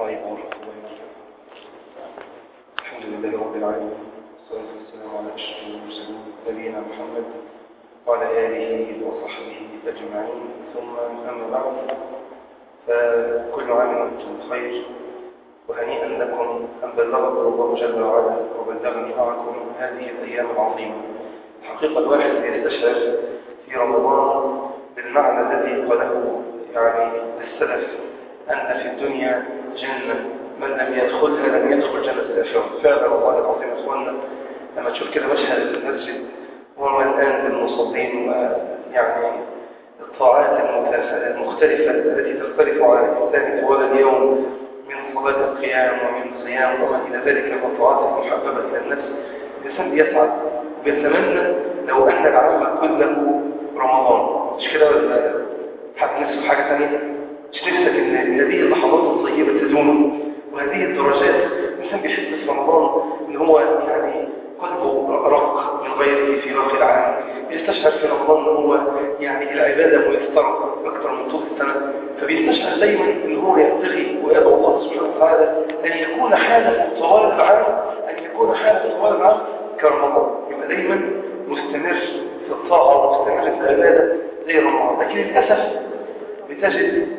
عليكم ورحمة الله وبركاته الحمد لله رب العالمين والصلاة والسلام على أشرف المرسلين نبينا محمد وعلى آله وصحبه أجمعين ثم أما بعد فكل عام وأنتم بخير وهنيئا لكم أن بلغكم الله جل وعلا وبلغني معكم هذه الأيام العظيمة الحقيقة الواحد يستشعر في رمضان بالمعنى الذي قاله يعني السلف أن في الدنيا جنة من لم يدخلها لم يدخل جنة الآخرة فعلا والله العظيم إخواننا لما تشوف كده مشهد المسجد وهو الآن بالمصلين ويعني الطاعات المختلفة التي تختلف على الإنسان طوال اليوم من صلاة القيام ومن صيام وما إلى ذلك من الطاعات المحببة إلى النفس الإنسان بيسعد ويتمنى لو أن العمل كله رمضان مش كده ولا حد نفسه حاجة ثانية مش نفسك إن هذه اللحظات الطيبة تدوم وهذه الدرجات الإنسان بيحس في رمضان إن هو يعني قلبه رق من غيره في باقي العام بيستشعر في رمضان ان هو يعني العباده ميسره اكثر من طول السنه فبيستشعر دايما ان هو يبتغي ويدعو الله سبحانه وتعالى ان يكون حاله طوال العام ان يكون حاله طوال العام كرمضان يبقى دايما مستمر في الطاعه ومستمر في العباده زي رمضان لكن للاسف بتجد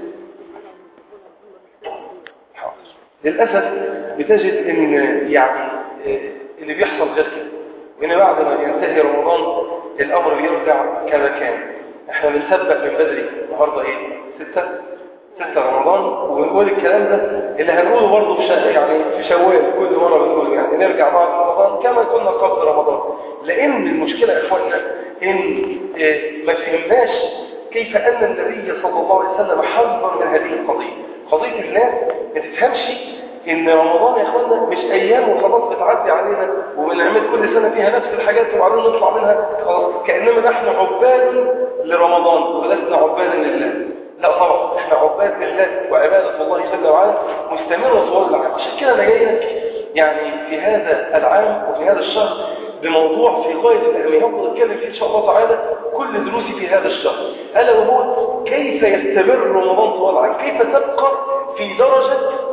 للاسف بتجد ان يعني اللي بيحصل غير كده وهنا بعد ما ينتهي رمضان الامر بيرجع كما كان احنا بنسبق من بدري النهارده ايه ستة ستة رمضان ونقول الكلام ده اللي هنقوله برضه في شهر يعني في شوال كل مره بنقوله يعني نرجع بعد رمضان كما كنا قبل رمضان لان المشكله يا اخوانا ان إيه ما فهمناش كيف ان النبي صلى الله عليه وسلم حذر من هذه القضيه قضيه الناس ما تفهمش ان رمضان يا اخوانا مش ايام وخلاص بتعدي علينا وبنعمل كل سنه فيها نفس الحاجات وبعدين نطلع منها خلاص كاننا نحن عباد لرمضان ولسنا عبادا لله لا طبعا احنا عباد لله وعباده الله جل وعلا مستمره طوال العام عشان كده انا جاي لك يعني في هذا العام وفي هذا الشهر بموضوع في غايه الاهميه هنقدر نتكلم فيه ان شاء الله تعالى كل دروسي في هذا الشهر الا وهو كيف يستمر رمضان طوال العام كيف تبقى في درجه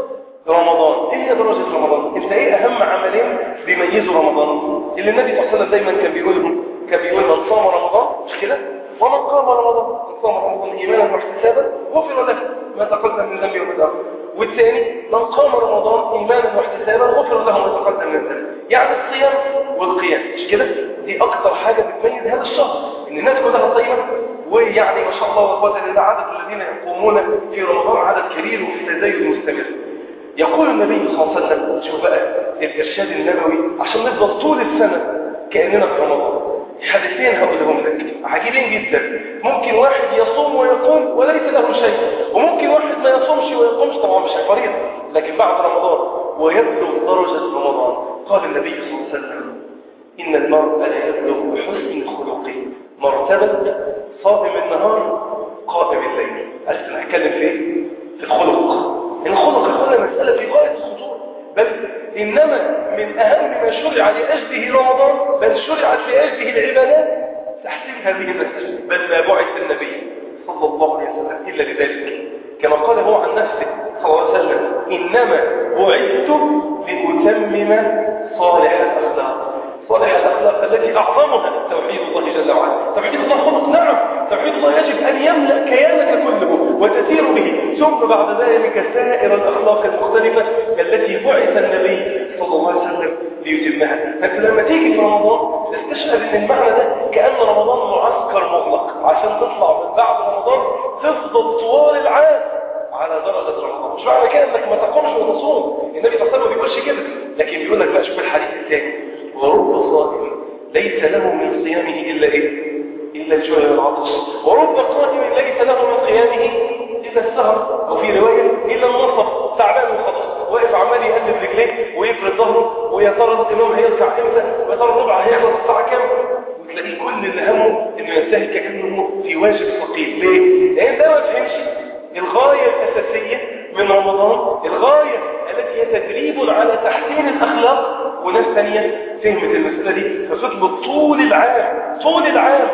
رمضان ايه هي درجة رمضان انت ايه اهم عملين بيميزوا رمضان اللي النبي صلى الله عليه وسلم دايما كان بيقولهم كان بيقول من صام رمضان مش كده ومن قام رمضان من صام رمضان ايمانا واحتسابا غفر له ما تقدم من ذنبه ومن اخر والثاني من قام رمضان ايمانا واحتسابا غفر له ما تقدم من ذنبه يعني الصيام والقيام مش كده دي اكتر حاجه بتميز هذا الشهر ان الناس كلها طيبه ويعني ما شاء الله وقوه الا عدد الذين يقومون في رمضان عدد كبير وفي تزايد مستمر يقول النبي صلى الله عليه وسلم شوف بقى الإرشاد النبوي عشان نفضل طول السنة كأننا في رمضان حديثين هقولهم لك عجيبين جدا ممكن واحد يصوم ويقوم وليس له شيء وممكن واحد ما يصومش ويقومش طبعا مش فريضة لكن بعد رمضان ويبلغ درجة رمضان قال النبي صلى الله عليه وسلم إن المرء لا يبلغ بحسن خلقه مرتبة صائم النهار قائم الليل عايز نتكلم في ايه؟ في الخلق الخلق هنا مسألة في غاية الخطورة بل إنما من أهم ما شرع لأجله رمضان بل شرعت لأجله العبادات تحسين هذه المسألة بل ما بعث النبي صلى الله عليه وسلم إلا لذلك كما قال هو عن نفسه صلى الله عليه وسلم إنما بعثت لأتمم صالح الأخلاق صالح الأخلاق التي أعظمها توحيد الله جل وعلا توحيد الله خلق نعم توحيد الله يجب أن يملأ كيانك كله وتسير به ثم بعد ذلك سائر الأخلاق المختلفة التي بعث النبي صلى الله عليه وسلم ليتمها فأنت لما تيجي في رمضان تستشعر أن المعنى ده كأن رمضان معسكر مغلق عشان تطلع من بعد رمضان تفضل طوال العام على درجة رمضان مش معنى كده انك ما تقومش وتصوم النبي صلى الله عليه وسلم ما بيقولش كده لكن بيقول لك بقى شوف الحديث الثاني ورب صائم ليس له من صيامه إلا إيه؟ إلا الجوع والعطش ورب قائم ليس له من قيامه إلا السهر أو في رواية إلا النصف تعبان وخلاص واقف عمال يقلب رجليه ويفرد ظهره ويا ترى الإمام هيركع إمتى ويا ترى الربع هيخلص الساعة كام وتلاقيه كل اللي همه إنه ينتهي كأنه في واجب ثقيل ليه؟ لأن ده ما تفهمش الغاية الأساسية من رمضان الغاية التي هي تدريب على تحسين الأخلاق وناس ثانية فهمت المسألة دي فتطلب طول العام طول العام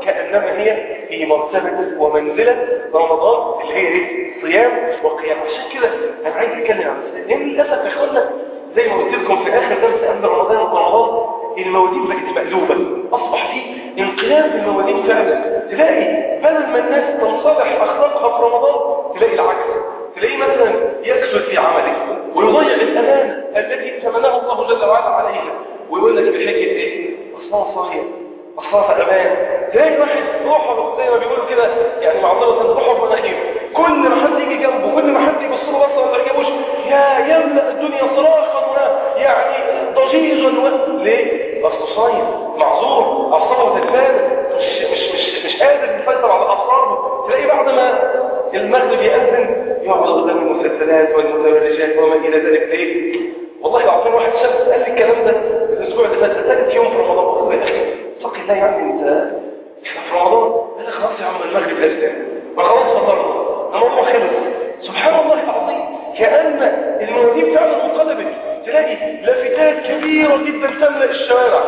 كأنما هي في مرتبة ومنزلة رمضان اللي هي ايه صيام وقيام عشان كده انا عايز اتكلم عن الصيام لان للاسف يا اخوانا زي ما قلت لكم في اخر درس قبل رمضان ورمضان الموازين بقت مقلوبه اصبح في انقلاب في الموازين فعلا تلاقي بدل ما الناس تنصلح اخلاقها في رمضان تلاقي العكس تلاقيه مثلا يكسر في عمله ويضيع الامانه التي ثمنها الله جل وعلا عليها ويقول لك بحجه ايه اصلا صايم اصلا امان تلاقي واحد روحه زي ما بيقولوا كده يعني معذره روحه مناخير كل ما حد يجي جنبه كل ما حد يبص له بصه ما يجيبوش يا يملا الدنيا صراخا يعني ضجيجا و... ليه اصله صايم معذور اعصابه تتفانى مش مش مش مش قادر يسيطر على اعصابه تلاقي بعد ما المغرب يأذن يقعد قدام المسلسلات والمتبرجات وما الى ذلك ليه والله العظيم واحد شاب قال لي الكلام ده الاسبوع اللي فات ثالث يوم في رمضان قلت له يا اخي اتق الله يا عم انت احنا في رمضان قال لي خلاص يا عم المغرب اذن ما خلاص فطرنا الموضوع خلص سبحان الله العظيم كأن الموازين فعلا انقلبت تلاقي لافتات كبيرة جدا تملأ الشوارع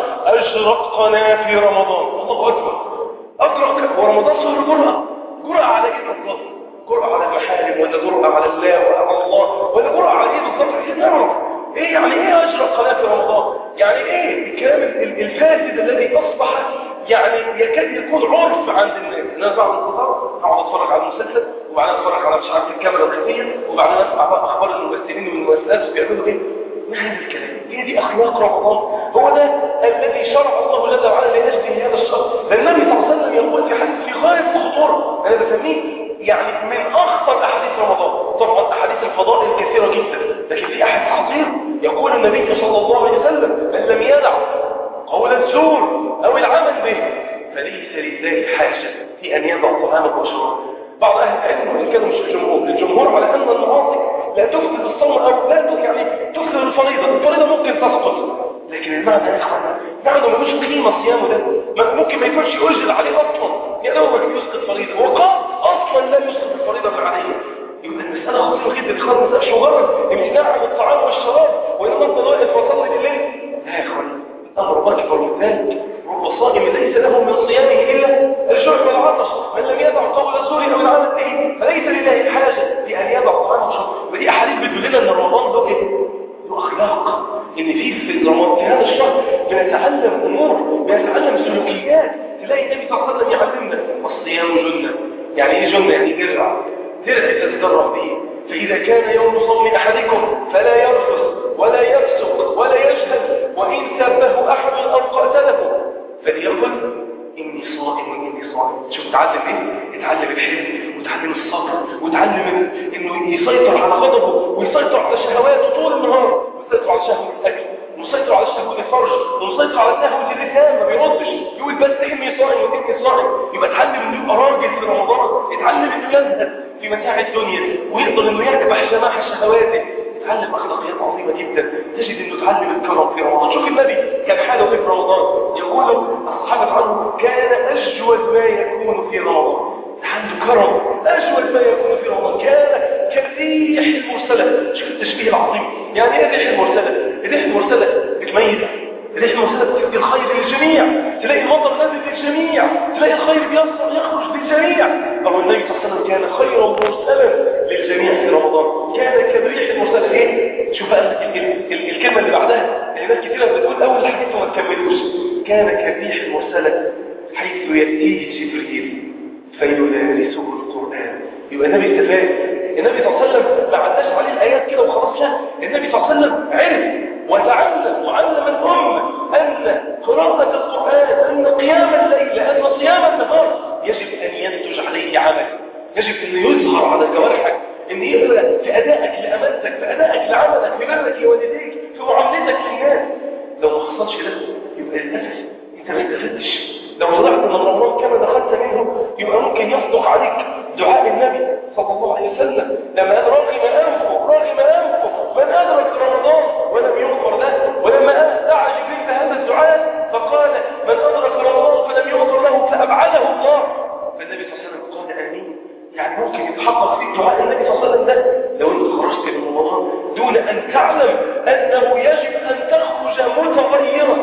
أشرقنا في رمضان الله أكبر أدرك ورمضان صهر جرأة جرأة على إيه بالظبط جرأة على المحارم ولا جرأة على الله ولا على الله ولا جرأة على إيه بالظبط عايزين نعرف إيه يعني إيه أشرق قناة في رمضان يعني إيه الكلام الفاسد الذي أصبح يعني يكاد يكون عرف عند الناس الناس بعد الفطار اقعد اتفرج على المسلسل وبعدين اتفرج على مش عارف الكاميرا الخفيه وبعدين اسمع بقى اخبار الممثلين والممثلات بيعملوا ايه ما هذا الكلام هي دي اخلاق رمضان هو ده الذي شرع الله جل وعلا لاجله هذا الشرع النبي صلى الله عليه وسلم يقول في حديث في غايه الخطوره انا بسميه يعني من اخطر احاديث رمضان طبعا احاديث الفضائل كثيره جدا لكن في احد خطير يقول النبي صلى الله عليه وسلم من لم يدع قول الزور او العمل به فليس لله حاجه في ان يضع طعامه وشرابه بعض اهل العلم وان كانوا مش الجمهور الجمهور على ان المعاصي لا تفسد الصوم او لا يعني تفسد الفريضه الفريضه ممكن تسقط لكن المعنى يا اخوانا معنى ملوش قيمه صيامه ده ممكن ما يكونش اجر عليه اصلا يا دوبك يسقط فريضه وقال اصلا لا يسقط الفريضه العاديه يبقى المساله خطيره جدا خالص مش مجرد امتناع عن الطعام والشراب وانما انت واقف وتصلي بالليل لا يا اخوانا الامر اكبر من ذلك رب صائم ليس له من صيامه الا الجوع والعطش من لم يدع قول الزور او العمل به فليس لله حاجه في ان يدع طعامه وشرابه ودي احاديث بتقول لنا ان رمضان ده ايه؟ له اخلاق ان في في رمضان في هذا الشهر بنتعلم امور بنتعلم سلوكيات تلاقي النبي صلى الله عليه وسلم يعلمنا الصيام جنه يعني ايه جنه يعني درع درع تتدرب به فاذا كان يوم صوم احدكم فلا يرفض ولا يفسق ولا يشهد وان سبه احد او قاتله فليقل اني صائم اني صائم شوف تعلم ايه اتعلم الحلم وتعلم الصبر وتعلم انه يسيطر على غضبه ويسيطر على شهواته طول النهار ويسيطر على شهوه الاكل ومسيطر على شهوه الفرج ومسيطر على شهوه اللسان ما بيردش يقول بس اني صائم واني صائم يبقى اتعلم انه يبقى راجل في رمضان اتعلم انه يزهد في متاع الدنيا ويقدر انه يربح جماح شهواته اتعلم اخلاقيات عظيمه جدا تجد انه اتعلم الكرم في رمضان شوف النبي كان حاله ايه في رمضان يقول الصحابه عنه كان اجود ما يكون في رمضان عنده كرم اجود ما يكون في رمضان كان كالريح المرسله شوف التشبيه العظيم يعني ايه الريح المرسله الريح المرسله بتميز الريح المرسله بتدي الخير للجميع تلاقي المطر نازل للجميع تلاقي الخير بيصل يخرج للجميع او النبي صلى الله عليه وسلم كان خيرا مرسلا للجميع في رمضان كان كالريح المرسله ايه شوف بقى ال ال ال الكلمه اللي بعدها اللي ناس كتير بتقول اول حديث وما تكملوش كان كالريح المرسله حيث ياتيه جبريل فيدارسه القران يبقى النبي استفاد النبي صلى الله عليه وسلم ما عداش عليه الايات كده وخلاص لا النبي صلى الله عليه وسلم عرف وتعلم وعلم الامه ان قراءه القران ان قيام الليل ان صيام النهار يجب ان ينتج عليه عمل يجب ان يظهر على جوارحك ان يبقى في ادائك لامانتك في ادائك لعملك في برك لوالديك في معاملتك للناس لو ما حصلش ده يبقى للاسف انت ما استفدتش لو طلعت من رمضان كما دخلت منه يبقى ممكن يصدق عليك دعاء النبي صلى الله عليه وسلم لما قال رغم انفه رغم انفه من ادرك رمضان ولم يغفر له ولما دعا جبريل بهذا الدعاء فقال من ادرك رمضان فلم يغفر له فابعده الله فالنبي صلى الله عليه وسلم قال امين يعني ممكن يتحقق فيك دعاء النبي صلى الله عليه وسلم ده لو انت خرجت من رمضان دون ان تعلم انه يجب ان تخرج متغيرا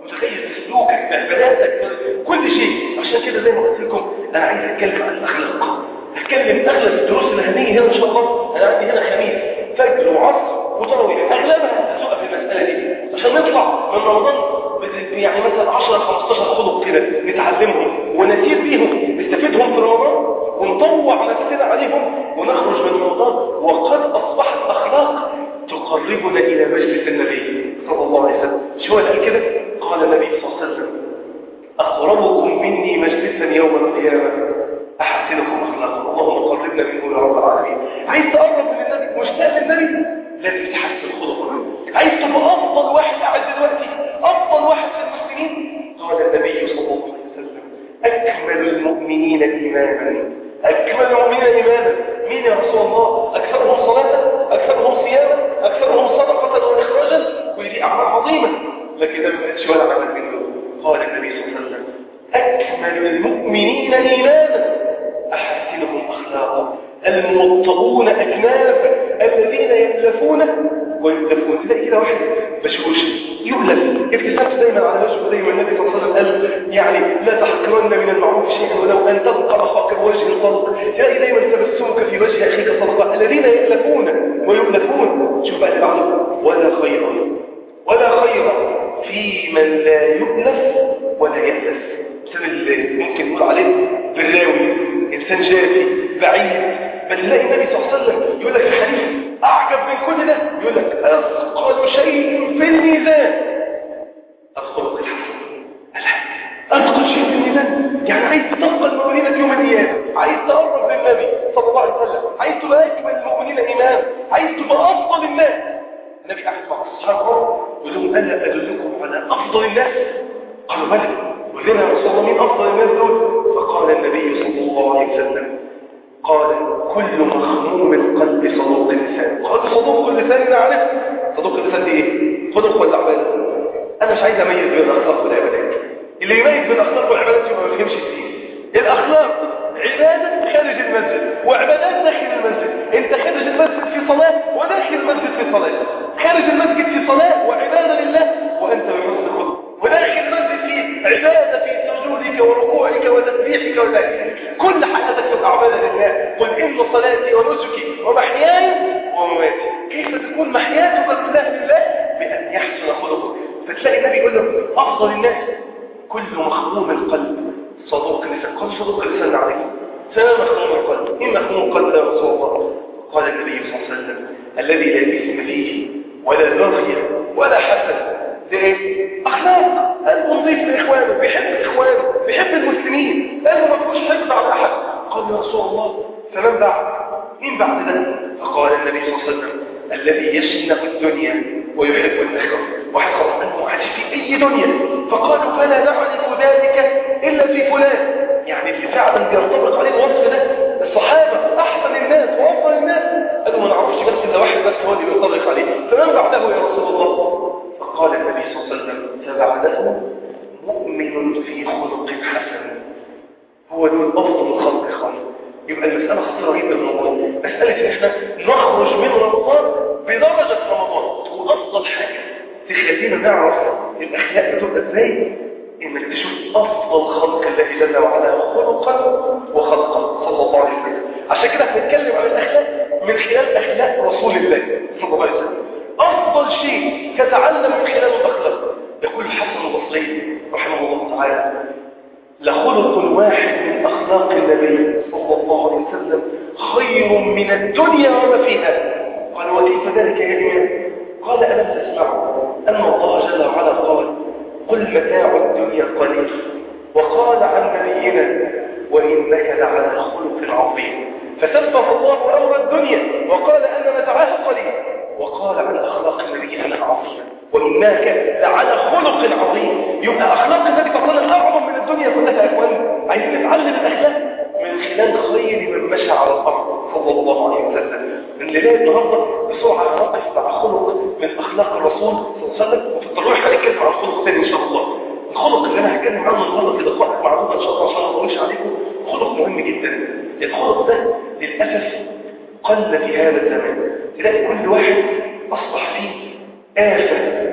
متخيل في سلوكك بعباداتك كل شيء عشان كده زي ما قلت لكم انا عايز اتكلم عن الاخلاق هتكلم اغلب الدروس اللي هنيجي هنا ان شاء الله انا عندي هنا خميس فجر وعصر وتراويح اغلبها هتبقى في المساله دي عشان نطلع من رمضان يعني مثلا 10 15 خلق كده نتعلمهم ونسير بيهم نستفيدهم في رمضان ونطوع نفسنا عليهم ونخرج من رمضان وقد اصبحت اخلاق تقربنا الى مجلس النبي صلى الله عليه وسلم شو قال كده قال النبي صلى الله عليه وسلم اقربكم مني مجلسا يوم القيامه احسنكم اخلاقا اللهم قربنا منه يا رب العالمين عايز تقرب من النبي مشتاق للنبي لازم تحسن خلقك عايز تبقى افضل واحد قاعد دلوقتي افضل واحد في المسلمين قال النبي صلى الله عليه وسلم اكمل المؤمنين ايمانا اكمل المؤمنين ايمانا مين يا رسول الله اكثرهم صلاه اكثرهم صياما اكثرهم صدقه واخراجا كل دي اعمال عظيمه لكن ده ما كانش ولا عمل منه قال النبي صلى الله عليه وسلم اكمل المؤمنين ايمانا احسنهم اخلاقا الموطؤون اكنافا الذين يألفون ويؤلفون تلاقي كده واحد بشوش يؤلف ابتسامته دايما على وجهه زي ما النبي صلى الله عليه وسلم قال يعني لا تحقرن من المعروف شيئا ولو ان تلقى اخاك بوجه الطلق تلاقي دايما تبسمك في وجه اخيك صدقه الذين يألفون ويؤلفون شوف بقى اللي بعده ولا خير ولا خير في من لا يؤلف ولا يألف الانسان اللي ممكن نقول عليه براوي انسان جافي بعيد بل تلاقي النبي صلى الله عليه وسلم يقول لك الحديث اعجب من كل ده يقول لك اثقل شيء في الميزان الخلق الحسن اثقل شيء في الميزان يعني عايز تثقل مواليدك يوم القيامه عايز تقرب للنبي صلى الله عليه وسلم عايز تبقى اكمل المؤمنين ايمان عايز تبقى افضل الناس النبي قاعد مع اصحابه يقول لهم الا ادلكم على افضل الناس قالوا بلى قل لنا يا رسول الله مين افضل الناس دول فقال النبي صلى الله عليه وسلم قال كل مخموم القلب صدوق اللسان قال صدوق اللسان انا عارف صدوق اللسان دي ايه خلق ولا عباده انا مش عايز اميز بين الاخلاق والعبادات اللي يميز بين الاخلاق والعبادات يبقى ما بيفهمش الدين الاخلاق عباده خارج المسجد وعبادات داخل المسجد انت خارج المسجد في صلاه وداخل المسجد في صلاه خارج المسجد في صلاه وعباده لله وانت بحسن خلق وداخل المسجد في عباده في سجودك وركوعك وتسبيحك وذلك كل حياتك تبقى عباده لله قل ان صلاتي ونسكي ومحياي ومماتي كيف تكون محياتك لله لله بان يحسن خلقك فتلاقي النبي يقول له افضل الناس كل مخموم القلب صدوق لسان قال صدوق لسان عليك فما مخموم القلب ايه مخموم القلب يا رسول الله قال النبي صلى الله عليه وسلم الذي لا اثم فيه ولا بغي ولا حسد ده ايه اخلاق قلبه نظيف لاخوانه بيحب اخوانه بيحب المسلمين قلبه ما فيهوش حقد على احد قال يا رسول الله فمن بعد مين بعد ده فقال النبي صلى الله عليه وسلم الذي يشنق الدنيا ويحب الاخره واحد خلاص انه عايش في اي دنيا فقالوا فلا نعرف ذلك الا في فلان يعني اللي فعلا بيرتبط عليه الوصف ده الصحابه احسن الناس وافضل الناس قالوا ما نعرفش بس الا واحد بس هو اللي بينطبق عليه فمن بعده يا رسول الله فقال النبي صلى الله عليه وسلم فبعده مؤمن في خلق حسن هو دول افضل الخلق اخوان يبقى المسألة خطيرة جدا من رمضان مسألة ان احنا نخرج من رمضان بدرجة رمضان وافضل حاجة تخلينا نعرف الاخلاق بتبقى ازاي انك تشوف افضل خلق الله جل وعلا خلقا وخلقا صلى الله عليه وسلم عشان كده هنتكلم عن الاخلاق من خلال اخلاق رسول الله صلى الله عليه وسلم افضل شيء تتعلم من خلاله الاخلاق يقول الحسن البصري رحمه الله تعالى لخلق واحد من أخلاق النبي صلى الله عليه وسلم خير من الدنيا وما فيها قال وكيف ذلك يا إمام قال ألم تسمعوا أن الله جل وعلا قال قل متاع الدنيا قليل وقال عن نبينا وإنك لعلى خلق عظيم فسبح الله أمر الدنيا وقال أن متاعها قليل وقال عن أخلاق النبي أنها عظيمة وإنك لعلى خلق عظيم يبقى أخلاق النبي صلى الله عليه وسلم أعظم من الدنيا كلها يا إخوان عايزين نتعلم الأخلاق من خلال خير من مشى على الأرض صلى الله عليه وسلم من ليلة النهاردة بسرعة نقف مع خلق من أخلاق الرسول صلى الله عليه وسلم وفي الترويح هنتكلم عن خلق ثاني إن شاء الله الخلق اللي أنا هتكلم عنه النهاردة في لقاء معروف إن شاء الله عشان ما أطولش عليكم خلق مهم جدا الخلق ده للأسف قل في هذا الزمان تلاقي كل واحد أصبح فيه آفة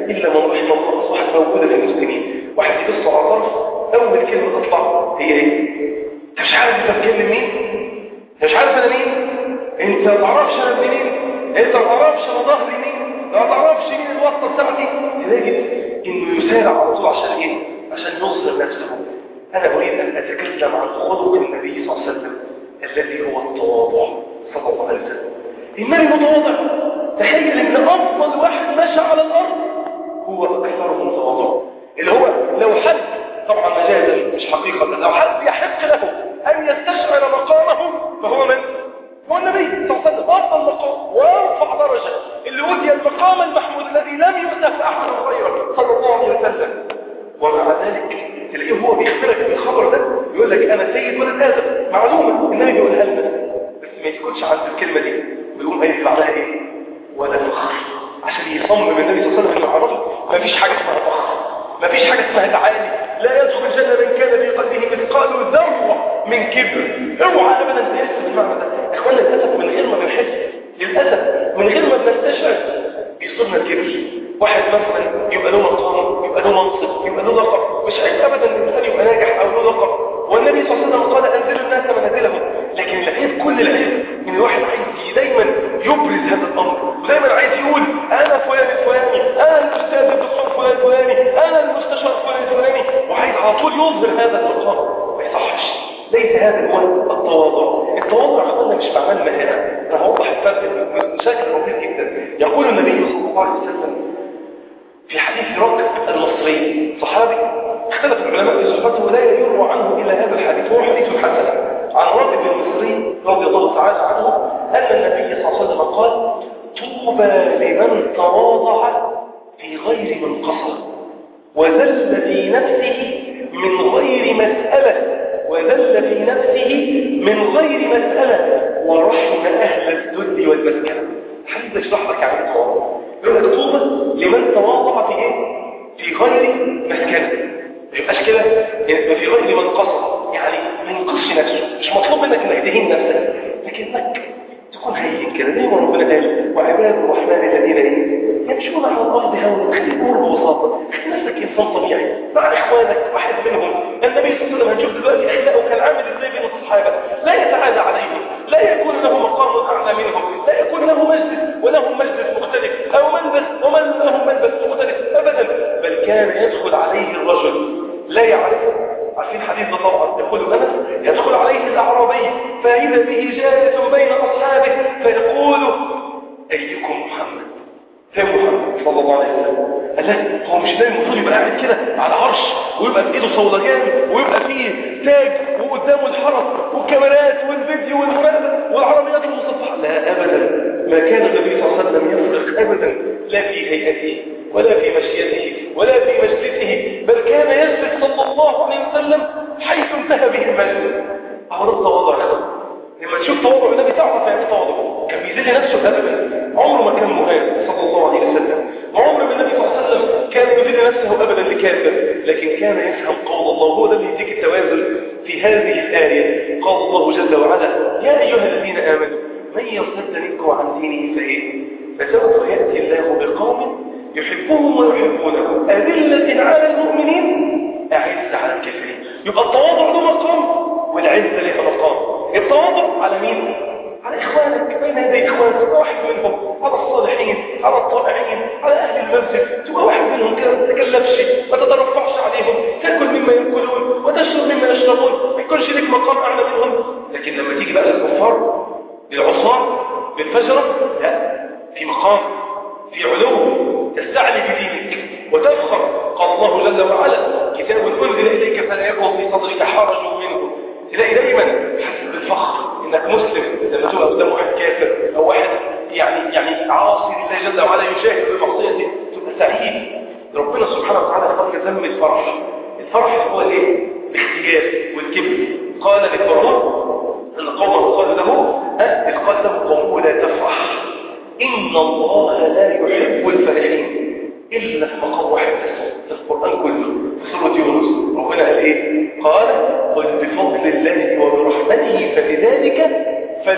إلا من رحم الله أصبحت موجودة في المسلمين واحد يبص على طرف أول كلمة تطلع هي إيه؟ أنت مش عارف أنت بتكلم مين؟ أنت مش عارف أنا مين؟ أنت ما تعرفش أنا ابن مين؟ أنت ما تعرفش أنا ظهري مين؟ ما تعرفش مين الواسطة بتاعتي؟ تلاقي إنه يسارع على طول عشان إيه؟ عشان يظهر نفسه أنا أريد أن أتكلم عن خلق النبي صلى الله عليه وسلم الذي هو التواضع صلى الله عليه وسلم النبي متواضع تخيل ان افضل واحد ماشى على الارض هو اكثرهم تواضعا اللي هو لو حد طبعا مجازا مش حقيقه لو حد يحق له ان يستشعر مقامه فهو من هو النبي صلى الله عليه وسلم افضل مقام وارفع درجه اللي ودي المقام المحمود الذي لم يؤتى احد غيره صلى الله عليه وسلم ومع ذلك تلاقيه هو بيخبرك بالخبر ده يقول لك انا سيد ولد ادم معلومه النبي بيقولها لنا بس ما يسكتش عن الكلمه دي ويقوم قايل بعدها ايه ولا فخر عشان يصمم النبي صلى الله عليه وسلم انه يعرفه مفيش حاجه اسمها فخر مفيش حاجه اسمها تعالي لا يدخل الجنه من كان في قلبه مثقال ذره من كبر اوعى ابدا تحس بالمعنى ده اخوانا للاسف من غير ما بنحس للاسف من غير ما بنستشعر بيصيبنا الكبر واحد مثلا يبقى له مقام يبقى له منصب يبقى له لقب مش عيب ابدا الانسان يبقى ناجح او له لقب والنبي صلى الله عليه وسلم قال انزلوا الناس منازلهم لكن العيب كل العيب ان الواحد عايز دايما يبرز هذا الامر ودايما عايز يقول انا فلان الفلاني انا الاستاذ الدكتور فلان الفلاني انا المستشار فلان الفلاني وعايز على طول يظهر هذا المقام ما يصحش ليس هذا هو التواضع التواضع اخوانا مش معناه المهنه انا هوضح الفرق بشكل بسيط جدا يقول النبي صلى الله عليه وسلم في حديث ركب المصري صحابي اختلف العلماء في صحبته ولا يروى عنه الا هذا الحديث هو حديث حسن عن ركب المصري رضي الله تعالى عنه ان النبي صلى الله عليه وسلم قال طوبى لمن تواضع في غير منقصه وذل في نفسه من غير مسألة وذل في نفسه من غير مسألة ورحم أهل الذل والمسكنة حديث يشرح لك عن التواضع يقول لك طوبى لمن تواضع في ايه؟ في غير مسكنة ما يبقاش كده يبقى في غير منقصة يعني ما ينقصش نفسه مش مطلوب منك انك تهين نفسك لكنك تكون هين كده زي ما ربنا قال وعباد الرحمن الذين ايه يمشون على الارض هونا خلي الامور ببساطه خلي نفسك انسان طبيعي مع اخوانك واحد منهم النبي صلى الله عليه وسلم هنشوف دلوقتي اخلاقه كان عامل ازاي بين الصحابه لا يتعالى عليهم لا يكون له مقام اعلى منهم لا يكون له مجلس ولهم مجلس مختلف او ملبس ومن لهم ملبس مختلف ابدا بل كان يدخل عليه الرجل لا يعرفه عارفين حديث ده طبعا يقول انس يدخل عليه الاعرابي فاذا به جالس بين اصحابه فيقول ايكم محمد فين محمد صلى الله عليه وسلم قال لا هو مش ده المفروض يبقى قاعد كده على عرش ويبقى في ايده صولجان ويبقى فيه تاج وقدامه الحرس والكاميرات والفيديو والمراقبه والعربيات المصفحه لا ابدا ما كان النبي صلى الله عليه وسلم يفرق ابدا لا في هيئته ولا في مشيته ولا في مجلسه بل كان يسبق صلى الله عليه وسلم حيث انتهى به المجلس أمر التواضع لما تشوف تواضع النبي تعرف يعني تواضع كان بيذل نفسه ابدا عمره ما كان مهان صلى الله عليه وسلم وعمر ما النبي صلى الله عليه وسلم كان يذل نفسه ابدا لكافر لكن كان يفهم قول الله هو ده اللي يديك التوازن في هذه الآية قال الله جل وعلا يا أيها الذين آمنوا من يرتد منكم عن دينه فإيه فسوف يأتي الله بقوم يحبهم ويحبونه أذلة على المؤمنين أعز على الكافرين يبقى التواضع له مقام والعزة لها مقام التواضع على مين؟ على إخوانك بين يدي إخوانك واحد منهم على الصالحين على الطائعين على أهل المسجد تبقى واحد منهم كده ما تتكلفش ما تترفعش عليهم تأكل مما يأكلون وتشرب مما يشربون ما يكونش لك مقام أعلى منهم لكن لما تيجي بقى للكفار للعصاة للفجرة لا في مقام في علو تستعلي بدينك وتفخر قال الله جل وعلا كتاب أنزل إليك فلا يكن في صدرك حرج منه تلاقي دايما حاسس بالفخر انك مسلم لما تبقى قدام واحد كافر او واحد يعني يعني عاصي لله جل وعلا يشاهد بمعصيته تبقى سعيد ربنا سبحانه وتعالى قد يذم الفرح الفرح هو الايه الاحتجاج والكبر قال لفرعون ان قومه قال له اذ قال له قومه لا تفرح ان الله لا يحب الفرحين إلا في مقام واحد في القرآن كله في سورة يونس ربنا قال إيه؟ قال قل بفضل الله وبرحمته فبذلك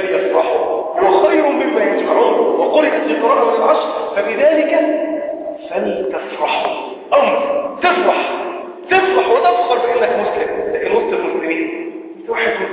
فليفرحوا هو خير مما يجمعون وقرئت في قراءة من العشر فبذلك فلتفرحوا أمر تفرح تفرح وتفخر بأنك مسلم لكن وسط المسلمين توحدوا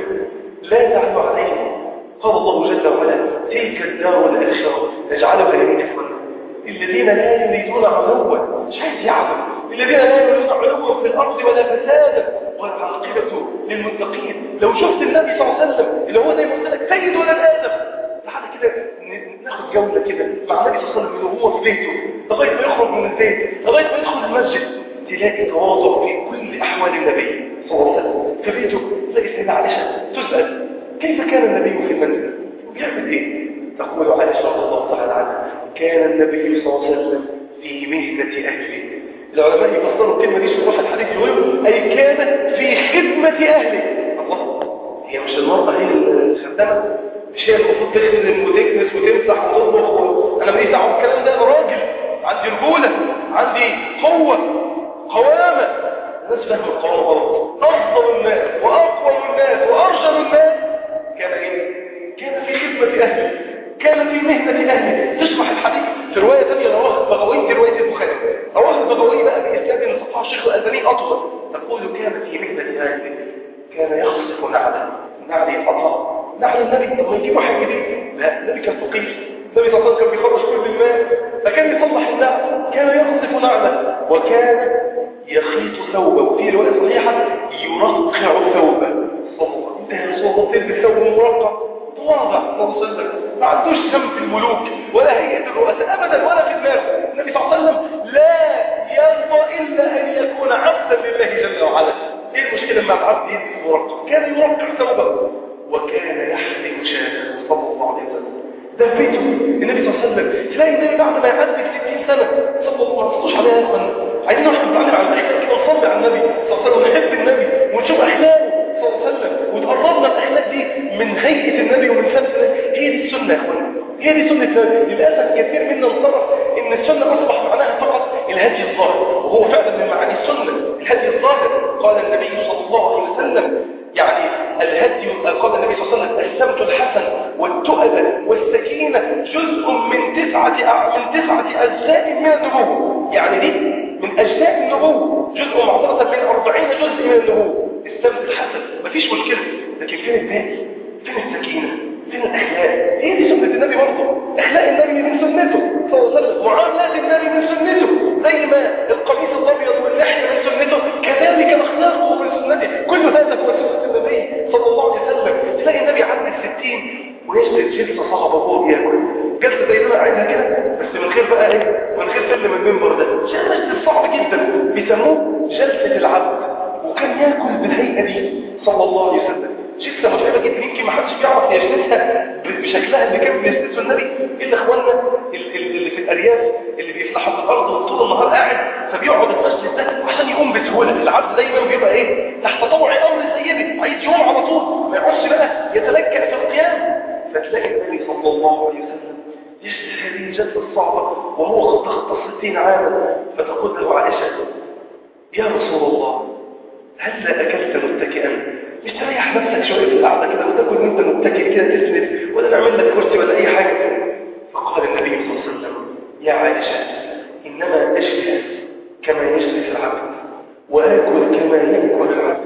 لا تعلوا عليه قال الله جل وعلا تلك الدار الآخرة نجعلها لمن يفرح الذين لا يريدون علوا مش عايز يعلم الذين لا يريدون علوا في الأرض ولا فسادا والعاقبة للمتقين لو شفت النبي صلى الله عليه وسلم اللي هو زي ما قلت لك سيد ولد آدم تعالى كده ناخد جولة كده مع النبي صلى الله عليه وسلم اللي هو في بيته لغاية ما يخرج من البيت لغاية ما يدخل المسجد تلاقي تواضع في كل أحوال النبي صلى الله عليه وسلم في بيته تلاقي سيدنا عائشة تسأل كيف كان النبي في المنزل بيعمل ايه تقول عائشة رضي الله تعالى عنها كان النبي صلى الله عليه وسلم في مهنة أهله العلماء يفسروا الكلمة دي شروح الحديث يقولوا أي كان في خدمة أهله الله هي مش المرأة هي الخدامة مش هي المفروض تخدم وتكنس وتمسح وتطبخ أنا ماليش دعوه بالكلام ده أنا راجل عندي رجولة عندي قوة قوامة الناس فاهمة القوامة غلط أفضل الناس وأقوى الناس وأرجل الناس كان ايه كان في خدمة اهله كان في مهنة اهله تشرح الحديث في رواية ثانية رواه البغوي في رواية البخاري رواه البغوي بقى بإسناد صفحة الشيخ الألباني أطول تقول كان في مهنة اهله كان يخصف نعله نعل يتقطع نعل النبي طب ما يجيب واحد جديد لا النبي كان فقير النبي صلى الله عليه وسلم كان بيخرج كل المال فكان يصلح النعل كان يخصف نعله وكان يخيط ثوبه وفي رواية صحيحة يرقع ثوبه صلى الله انت يا رسول الله تلبس ثوب مرقع تواضع صلى الله عليه وسلم ما عندوش سمت الملوك ولا هيئة الرؤساء ابدا ولا في دماغه النبي صلى الله عليه وسلم لا يرضى الا ان يكون عبدا لله جل وعلا ايه المشكله لما العبد يلبس مرقع كان يرقع ثوبه وكان يحلم شاته صلى الله عليه وسلم ده في بيته النبي صلى الله عليه وسلم تلاقي النبي بعد ما يعدي 60 سنه صلى الله عليه وسلم عليها يا اخوان عايزين نحكم نتعلم على الاخلاق كده ونصلي على النبي صلى الله عليه وسلم ونحب النبي ونشوف اخلاقه صلى الله عليه وسلم وتقربنا الاخلاق دي من هيئه النبي ومن سنه هي دي السنه يا اخوان هي دي سنه النبي للاسف كثير منا انصرف ان السنه اصبح معناها فقط الهدي الظاهر وهو فعلا من معاني السنه الهدي الظاهر قال النبي صلى الله عليه وسلم يعني الهدي قال النبي صلى الله عليه وسلم السمت الحسن والتؤدة والسكينة جزء من تسعة من تسعة أجزاء من النبوة يعني دي من أجزاء النبوة جزء معضلة من أربعين جزء من النبوة السمت الحسن مفيش مشكلة لكن فين الباقي فين السكينة فين الأخلاق هي دي سنة النبي برضه أخلاق النبي من سنته صلى الله عليه وسلم معاملات النبي من سنته زي ما القميص الأبيض واللحية من سنته كذلك أخلاقه من سنته كل هذا هو سنة النبي صلى الله عليه وسلم تلاقي النبي عند الستين ويجلس جلسة صعبة وهو بياكل جلسة زي ما قاعدها كده بس من غير بقى ايه من غير سلم المنبر ده جلسة صعب جدا بيسموه جلسة العبد وكان ياكل بالهيئة دي صلى الله عليه وسلم جلسة متعبة جدا يمكن ما حدش بيعرف يجلسها بشكلها اللي كان بيجلسه النبي الا اخواننا اللي في الارياف اللي بيفتحوا في الارض وطول النهار قاعد فبيقعد المسجد ده عشان يقوم بسهوله العبد دايما بيبقى ايه تحت طوع امر سيده عايز يقوم على طول ما يقعدش بقى يتلكأ في القيام فتلاقي النبي صلى الله عليه وسلم يجلس هذه الجلسه الصعبه وهو قد تخطى 60 عاما فتقول له عائشه يا رسول الله هل اكلت متكئا مش تريح نفسك شويه في القعده كده وتاكل وانت متكئ كده تسند ولا نعمل لك كرسي ولا اي حاجه فقال النبي صلى الله عليه وسلم يا عائشه انما اجلس كما يجلس العبد واكل كما ياكل العبد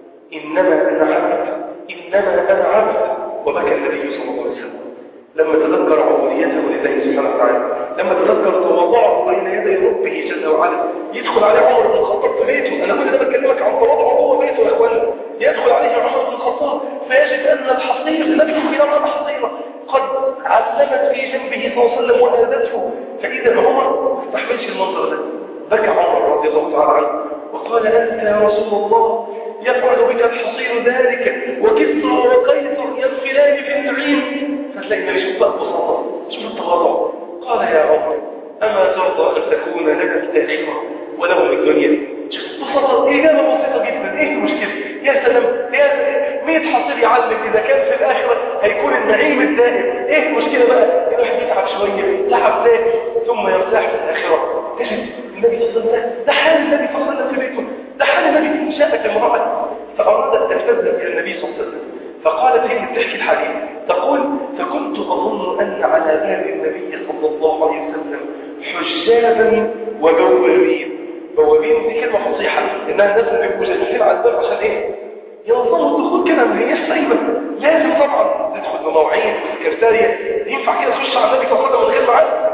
انما انا عبد انما انا عبد وبكى النبي صلى الله عليه وسلم لما تذكر عبوديته لله سبحانه وتعالى لما تذكر تواضعه بين يدي ربه جل وعلا يدخل عليه عمر بن الخطاب في بيته انا كل ده بكلمك عن تواضعه جوه بيته يا اخوانا يدخل عليه عمر بن الخطاب فيجد ان الحصير النبي يرى حصيره قد علمت في جنبه صلى الله عليه وسلم وآذته فإذا عمر ما استحملش المنظر ده بكى عمر رضي الله تعالى عنه وقال أنت يا رسول الله يفعل بك الحصير ذلك وكسر وقيصر يدخلان في النعيم فتلاقي النبي شوف بقى ببساطة شوف التواضع قال يا عمر أما ترضى أن تكون لك الآخرة ولهم الدنيا شوف ببساطة إجابة بسيطة جدا إيه المشكلة يا سلام يا مية حصير يعلم إذا كان في الآخرة هيكون النعيم الدائم إيه المشكلة بقى الواحد يتعب شوية تعب ذاتي ثم يرتاح في الآخرة تجد النبي صلى الله عليه وسلم ده حال النبي صلى الله عليه وسلم في بيته ده حال النبي إن شاءت امرأة فأرادت أن تذهب إلى النبي صلى الله عليه وسلم فقالت هي بتحكي الحديث تقول فكنت أظن أن على باب النبي صلى الله عليه وسلم حجابا وبوابين بوابين دي كلمة فصيحة إنها الناس اللي بيبقوا جالسين على الباب عشان إيه؟ ينظموا الدخول كده ما هيش سايبة لازم طبعا تدخل بمواعيد وسكرتارية ينفع كده تخش على النبي صلى الله عليه وسلم من غير ميعاد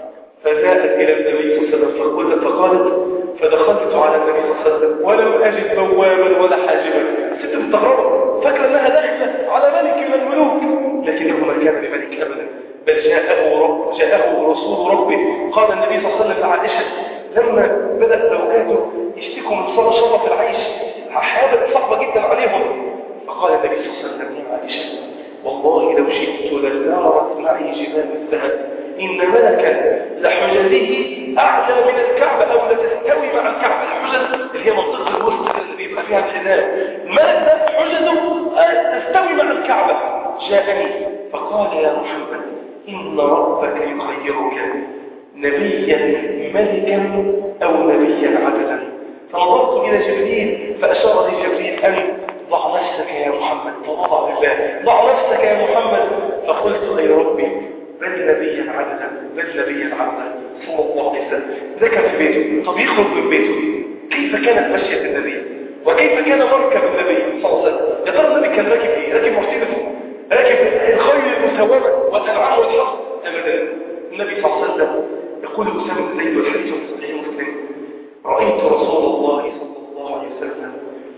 فذهبت إلى النبي صلى الله عليه وسلم فقلت فقالت فدخلت على النبي صلى الله عليه وسلم ولم أجد بوابا ولا حاجبا ست مستغربة فاكرة أنها داخلة على ملك من الملوك لكنه ما كان بملك أبدا بل جاءه رب جاءه رسول ربه قال النبي صلى الله عليه وسلم لعائشة لما بدأ زوجاته يشتكوا من صار شرف العيش حاجة صعبة جدا عليهم فقال النبي صلى الله عليه وسلم يا عائشة والله لو شئت لزارت معي جبال الذهب إن ملكا لحجزه أعلى من الكعبة أو لتستوي مع الكعبة الحجز اللي هي منطقة الوسط اللي بيبقى فيها الحذاء الملك ده حجزه تستوي مع الكعبة جاءني فقال يا محمد إن ربك يخيرك نبيا ملكا أو نبيا عدلا فنظرت إلى جبريل فأشار لي جبريل أن ضع نفسك يا محمد تواضع بالله ضع نفسك يا محمد فقلت أي ربي بل نبيا عدلا بل نبيا عدلا صلى الله عليه وسلم ده كان في بيته طب يخرج من بيته كيف كانت مشية النبي وكيف كان مركب النبي صلى الله عليه وسلم يا ترى النبي كان راكب ايه راكب مرسيدس راكب الخيل المسومه والانعام والحصن ابدا النبي صلى الله عليه وسلم يقول اسامه بن زيد والحديث في صحيح مسلم رايت رسول الله صلى الله عليه وسلم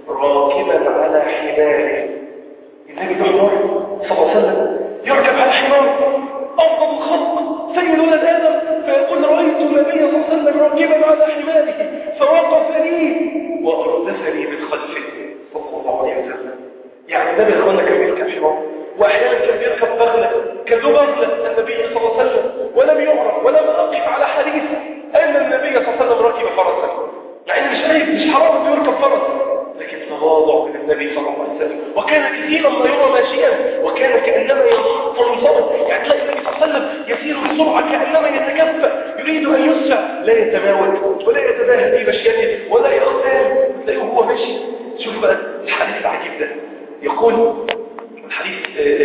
راكبا على حماره النبي ده صلى الله عليه وسلم يركب على حمار أفضل الخلق سيد ولد آدم فيقول رأيت النبي صلى الله عليه وسلم راكبا على حماره فوقف لي وأردفني من خلفه صلى الله عليه وسلم يعني النبي أخوانا كان بيركب حمار وأحيانا كان بيركب بغلة كان له بغلة النبي صلى الله عليه وسلم ولم يعرف ولم أقف على حديث أن النبي صلى الله عليه وسلم راكب فرسا يعني مش عيب مش حرام انه يركب فرس لكن تواضع من النبي صلى الله عليه وسلم وكان كثيرا ما يرى ماشيا وكان كأنما ينصب منصبا يعني تلاقي النبي صلى الله عليه وسلم يسير بسرعة كأنما يتكفى يريد أن يسرع لا يتماوت ولا يتباهى في مشيته ولا يختار تلاقيه هو ماشي شوف بقى الحديث العجيب ده يقول الحديث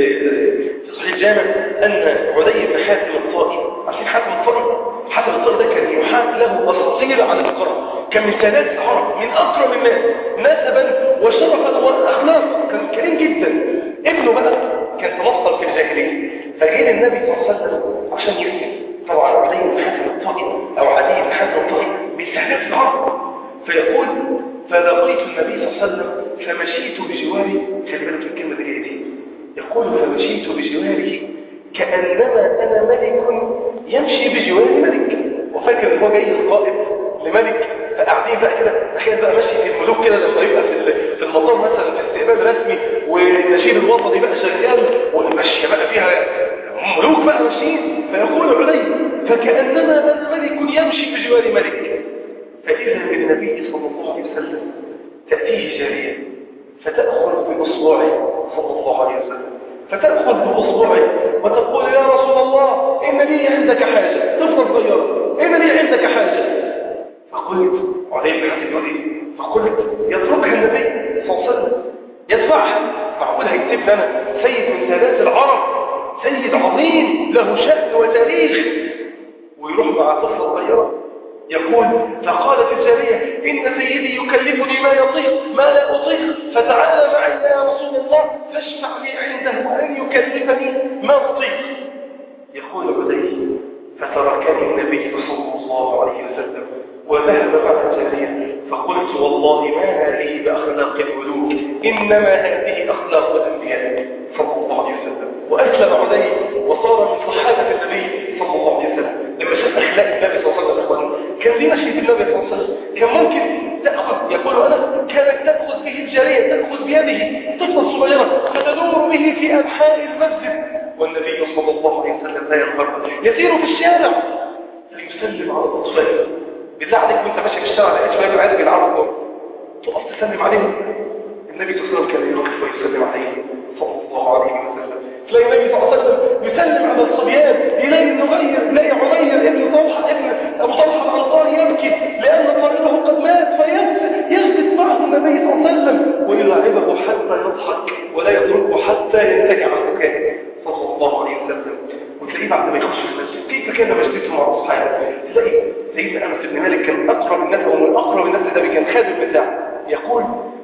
في صحيح الجامع أن عدي بن حاتم الطائي عارفين حاتم الطائي حاتم الطائي ده كان يحاك له أساطير عن القرى كان من سادات العرب من أكرم الناس نسبا وشرفا وأخلاقا كان كريم جدا ابنه بقى كان تنصر في الجاهلية فجاء النبي صلى الله عليه وسلم عشان يسلم طبعا عدي بن حاتم الطائي أو عدي بن حاتم الطائي من سادات العرب فيقول فلقيت النبي صلى الله عليه وسلم فمشيت بجواره خلي بالك الكلمة دي دي يقول فمشيت بجواره كأنما أنا ملك يمشي بجوار ملك وفاكر ان هو جاي القائد لملك فقاعدين بقى كده تخيل بقى ماشي في الملوك كده لما يبقى في في المطار مثلا في استقبال رسمي والنشيد الوطني بقى شغال والمشيه بقى فيها ملوك بقى ماشيين فيقول علي فكأنما أنا ملك يمشي بجوار ملك فإذا بالنبي صلى الله عليه وسلم تأتيه جارية فتأخذ بأصبعه صلى الله عليه وسلم فتأخذ بأصبعه وتقول يا رسول الله إن لي عندك حاجة طفل صغير إن لي عندك حاجة فقلت عليه بن حاتم يقول إيه؟ فقلت يتركها النبي صلى الله عليه وسلم يدفعها معقول هيكتب لنا سيد من سادات العرب سيد عظيم له شأن وتاريخ ويروح مع طفلة صغيرة يقول فقالت الجارية إن سيدي يكلفني ما يطيق ما لا أطيق فتعالى معي يا رسول الله فاشفع لي عنده أن يكلفني ما أطيق يقول عدي فتركني النبي صلى الله عليه وسلم وذهب مع الجارية فقلت والله ما هذه بأخلاق الملوك إنما هذه أخلاق الأنبياء صلى الله عليه وسلم وأسلم عدي وصار من صحابة النبي صلى الله عليه وسلم لما شاف أخلاق النبي صلى الله عليه وسلم كان في مشي في النبي صلى الله عليه وسلم كان ممكن تأخذ يقول أنا كانت تأخذ به الجارية تأخذ بيده طفلة صغيرة فتدور به في أنحاء المسجد والنبي صلى الله عليه وسلم لا ينظر يسير في الشارع فيسلم على الأطفال بتاعتك وانت ماشي في الشارع لقيت شويه عايز بيلعبوا تقف تسلم عليهم النبي صلى الله عليه وسلم كان يوقف ويسلم عليهم صلى الله عليه وسلم تلاقي النبي صلى الله عليه وسلم يسلم على الصبيان يلاقي النغير يلاقي عمير ابن طلحه ابن ابو طلحه الانصاري يبكي لان طريقه قد مات فيجلس معه النبي صلى الله عليه وسلم ويلاعبه حتى يضحك ولا يتركه حتى ينتهي عن بكائه صلى الله عليه وسلم وتلاقيه بعد ما يخش في المسجد كيف كان مجلسه مع اصحابه تلاقي سيدنا انس بن مالك كان اقرب الناس او من اقرب الناس للنبي كان خادم بتاعه يقول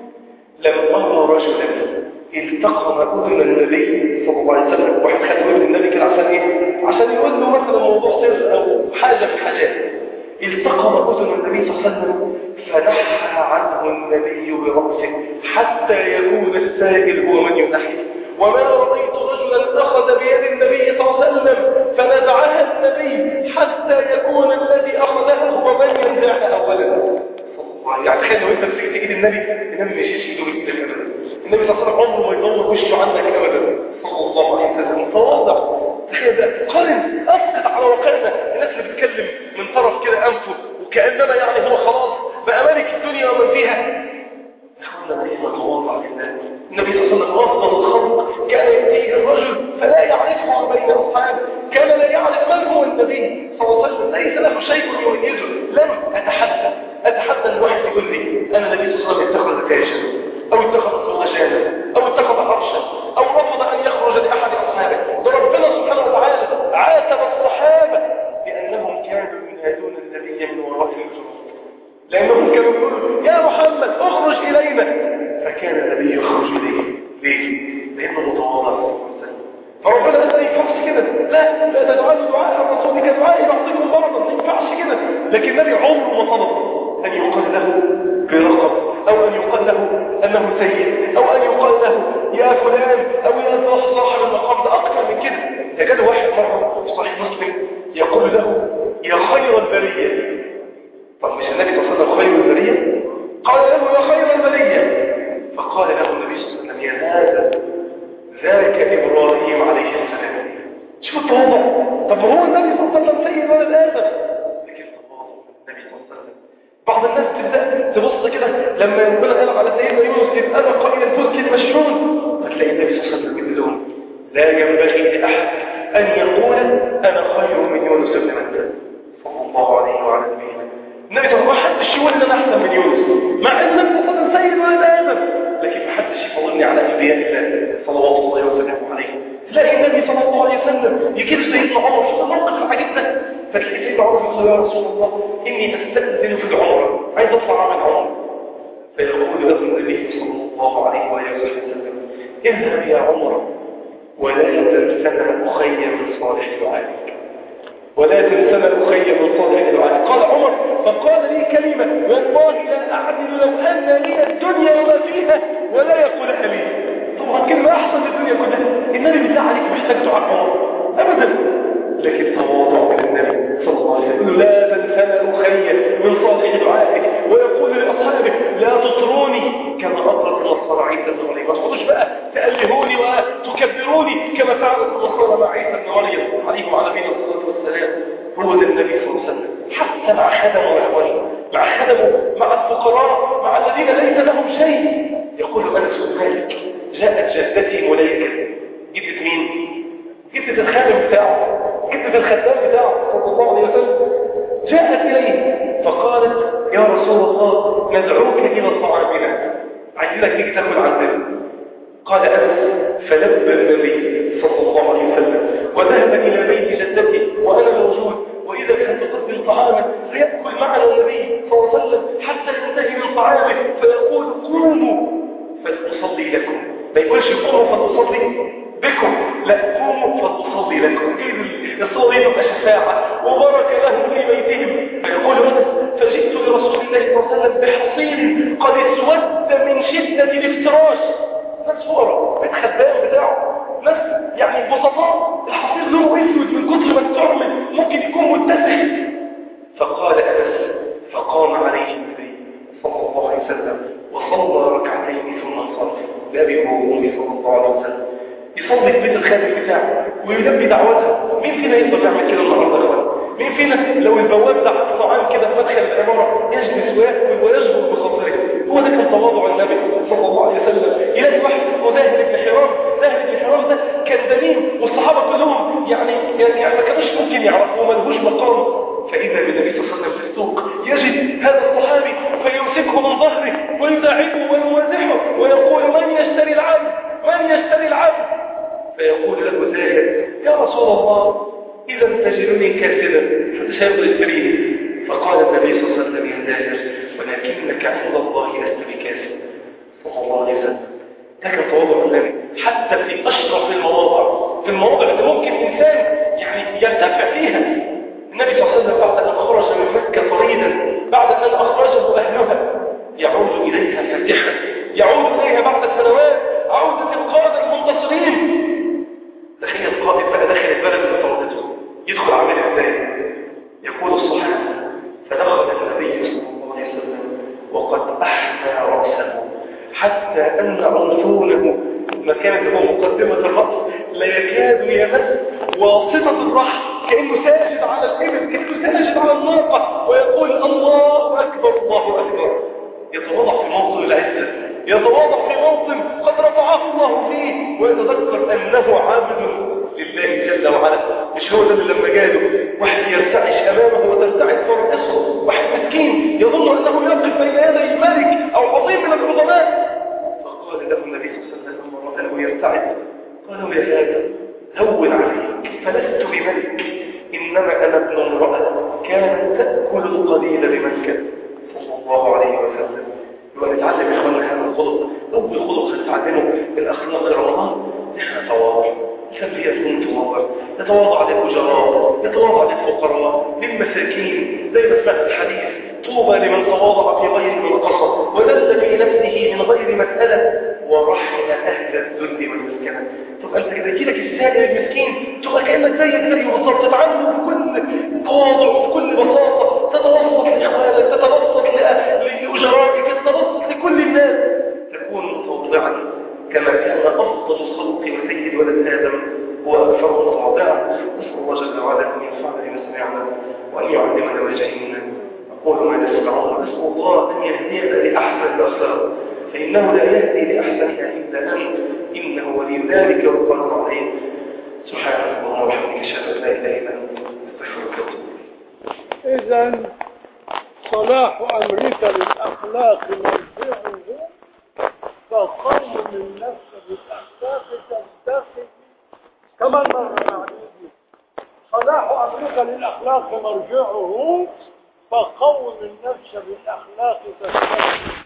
لما ارى رجلا التقم اذن النبي صلى الله عليه وسلم واحد خد اذن النبي كده عشان ايه عشان يقول له مثلا موضوع سر او حاجه في حاجات التقم اذن النبي صلى الله عليه وسلم فنحى عنه النبي براسه حتى يكون السائل هو من ينحي وما رأيت رجلا أخذ بيد النبي صلى الله عليه وسلم فنزعها النبي حتى يكون الذي أخذها هو من ينزعها أولا يعني تخيل لو انت مسكت ايد النبي النبي ما يشيلش ايده من ايدك ابدا النبي صلى الله عليه وسلم عمره ما يدور وشه عنك ابدا صلى الله عليه وسلم تواضع تخيل ده قارن اسقط على واقعنا الناس اللي بتتكلم من طرف كده انفه وكانما يعني هو خلاص بقى ملك الدنيا ومن فيها اخوانا ليس تواضع لله النبي صلى الله عليه وسلم افضل الخلق كان ياتيه الرجل فلا يعرفه بين اصحابه كان لا يعرف من هو النبي صلى الله عليه وسلم ليس له شيء يميزه لم اتحدث اتحدى الواحد يقول لي انا النبي صلى الله عليه وسلم اتخذ كاشا او اتخذ فرغشانا او اتخذ عرشا او رفض ان يخرج لاحد اصحابه ده ربنا سبحانه وتعالى عاتب الصحابه بانهم كانوا ينادون النبي من وراء الحجرات لانهم كانوا يقولوا يا محمد اخرج الينا فكان النبي يخرج اليه ليه؟ لانه متواضع فربنا قال ما ينفعش كده لا لا تدعوا دعاء الرسول كدعاء بعضكم مرضا ما ينفعش كده لكن النبي عمره ما طلب ان يقال له برقم او ان يقال له انه سيد او ان يقال له يا فلان او يا صاحب المقام ده اكثر من كده ده جاله واحد مره في صحيح مسلم يقول له يا خير البريه طب مش النبي صلى الله عليه وسلم خير البريه قال له يا خير البريه فقال له النبي صلى الله عليه وسلم يا هذا ذاك إبراهيم عليه السلام شوف التواضع طب هو النبي صلى الله عليه وسلم سيد ولد آدم لكن تواضع النبي صلى الله عليه وسلم بعض الناس تبدأ تبص كده لما ربنا قال على سيدنا يونس إذ أنا قائل الفلك المشحون فتلاقي النبي صلى الله عليه وسلم يقول لهم لا ينبغي لأحد أن يقول أنا خير من يونس بن متى صلى الله عليه وعلى نبينا النبي صلى الله عليه وسلم محدش يقول ان انا احسن من يونس مع ان النبي صلى الله عليه وسلم سيد ولد ادم لكن محدش يفضلني على انبياء الله صلوات الله وسلامه عليه تلاقي النبي صلى الله عليه وسلم يجيب سيدنا عمر في الموقف العجيب ده فتلاقي سيدنا عمر يقول يا رسول الله اني استاذن في العمره عايز اطلع من عمره فيقول له النبي صلى الله عليه واله وسلم اذهب يا عمر ولا تنسنا اخي من صالح دعائك ولا تنسنا أخي من صالح دعائك قال عمر فقال لي كلمة والله لا أعدل لو أن لي الدنيا وما فيها ولا يقول لي طبعا كلمة أحسن الدنيا كلها النبي بالله عليك محتاج دعاء عمر أبدا لكن تواضع من النبي صلى الله عليه وسلم لا تنسنا أخي من صالح دعائك ويقول لأصحابه لا تطروني كما أطرت النصارى عيسى بن مريم ما تقولوش بقى تألهوني وتكبروني كما فعلت النصارى مع عيسى بن مريم عليه وعلى نبينا الصلاة والسلام هو ده النبي صلى الله عليه وسلم حتى مع خدمه وإخوانه مع خدمه مع الفقراء مع الذين ليس لهم شيء يقول أنس بن مالك جاءت جدتي مليكة جدة مين؟ جدة الخادم بتاعه جدة الخدام بتاعه صلى الله عليه وسلم جاءت إليه فقالت يا رسول الله ندعوك إلى طعامنا عايزينك تيجي تاكل عندنا قال أنس فلبى النبي صلى الله عليه وسلم وذهب إلى بيت جدتي وأنا موجود وإذا كانت تقبل طعاما فيأكل معنا النبي صلى الله عليه وسلم حتى ينتهي من طعامه فيقول قوموا فلأصلي لكم ما يقولش قوموا فلأصلي بكم لا قوموا فلأصلي لكم الصلاة دي تبقى شفاعة وبركة له في بيتهم فيقول أنس فجئت لرسول الله صلى الله عليه وسلم بحصير قد اسود من شدة الافتراش ناس فقراء بيت خدام بتاعه ناس يعني بسطاء الحصير لونه اسود من كتر ما تعمل ممكن يكون متسخ فقال انس فقام عليه النبي صلى الله عليه وسلم وصلى ركعتين ثم انصرف بابي وامي صلى الله عليه وسلم يصلي في بيت الخادم بتاعه ويلبي دعوتها مين فينا يقدر يعمل كده النهارده يا اخوان مين فينا لو البواب دعا طعام كده في مدخل العماره يجلس وياكل ويشغل بخاطره هو ده كان تواضع النبي صلى الله عليه وسلم يلاقي واحد اسمه داهر بن حرام داهر بن حرام ده كان دليل والصحابه كلهم يعني يعني ما كانوش ممكن يعرفوا ما لهوش مقام فاذا بالنبي صلى الله عليه وسلم في السوق يجد هذا الصحابي فيمسكه من ظهره ويداعبه ويمازحه ويقول من يشتري العبد من يشتري العبد فيقول له ذلك يا رسول الله إذا كثيرا تجدني كاسدا فتساوي الكريم فقال النبي صلى الله عليه وسلم يا داهر ولكنك عند الله لست بكاسد صلى الله عليه وسلم ده كان تواضع النبي حتى في اشرف المواضع في المواضع اللي ممكن انسان يعني يرتفع فيها النبي صلى الله عليه وسلم بعد ان خرج من مكه طريدا بعد ان اخرجه اهلها يعود اليها فاتحا يعود اليها بعد سنوات عوده القاده المنتصرين تخيل القائد بقى داخل البلد اللي طردته يدخل عامل ازاي يقول الصحابه فدخل النبي صلى الله عليه وسلم وقد احنى راسه حتى ان عنفونه مكان اللي هو مقدمه الراس لا يكاد يمس واسطه الرحم كانه ساجد على الابل كانه ساجد على الناقه ويقول الله اكبر الله اكبر يتواضع في موطن العزه يتواضع في موطن قد رفعه الله فيه ويتذكر انه عابد لله جل وعلا مش هو ده اللي لما جاله واحد يرتعش امامه وترتعش فرقصه واحد مسكين يظن انه يقف بين يدي ملك او عظيم من العظماء فقال له النبي صلى الله عليه وسلم لما رآه يرتعد قالوا يا هذا هون عليك فلست بملك انما انا ابن امراه كانت تاكل القليل بمكه صلى الله عليه وسلم يبقى نتعلم يا اخوانا هذا الخلق اول خلق نتعلمه من اخلاق رمضان احنا تواضع كيف يكون تواضع يتواضع للأجراء يتواضع للفقراء للمساكين زي ما سمعت الحديث طوبى لمن تواضع في غير من قصر وذل في نفسه من غير مسألة ورحم أهل الذل والمسكنة طب أنت كده يجيلك السائل المسكين تبقى كأنك زي النبي بالظبط تتعامله بكل تواضع وبكل بساطة تتوسط لإخوانك تتوسط لأجرائك تتوسط لكل الناس تكون متواضعا كما كان أفضل الخلق وسيد ولد آدم هو أكثر متواضعا نسأل الله جل وعلا أن ينفعنا بما سمعنا وأن يعلمنا ويجعلنا أقول ما تسمعون ونسأل الله أن يهدينا لأحسن الأخلاق فإنه لا يهدي لأحسنها إلا أنت إنه ولي ذلك والقدر عليه سبحانك اللهم وبحمدك أشهد أن لا إله إلا أنت أستغفرك وأتوب إذا صلاح أمرك للأخلاق مرجعه فقوم النفس بالأخلاق تنتقي كما مر عليه صلاح أمرك للأخلاق مرجعه فقوم النفس بالأخلاق تنتقي